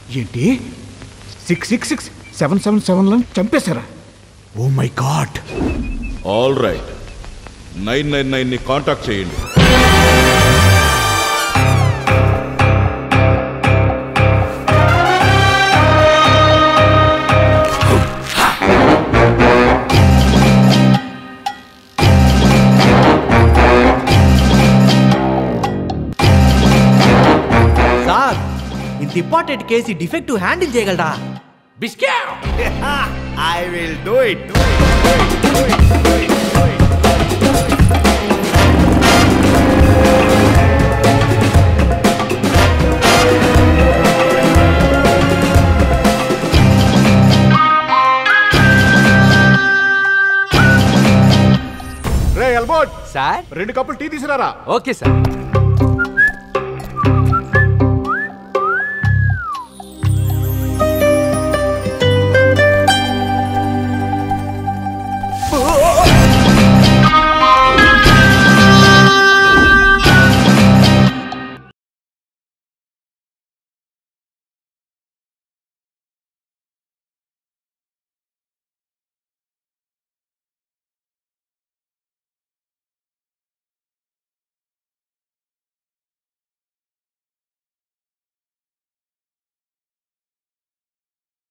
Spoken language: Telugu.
ఏంటి six six six seven seven సెవెన్లను చంపేశారా oh my god all right nine nine నైన్ని కాంటాక్ట్ చేయండి సార్ ఇంత ఇంపార్టెంట్ కేసు డిఫెక్టివ్ హ్యాండిల్ చేయగలరా బిస్కా ఐ విల్ డూ ఇట్ రే ఎల్బోట్ సార్ రెండు కప్పులు టీ తీసుకురారా ఓకే సార్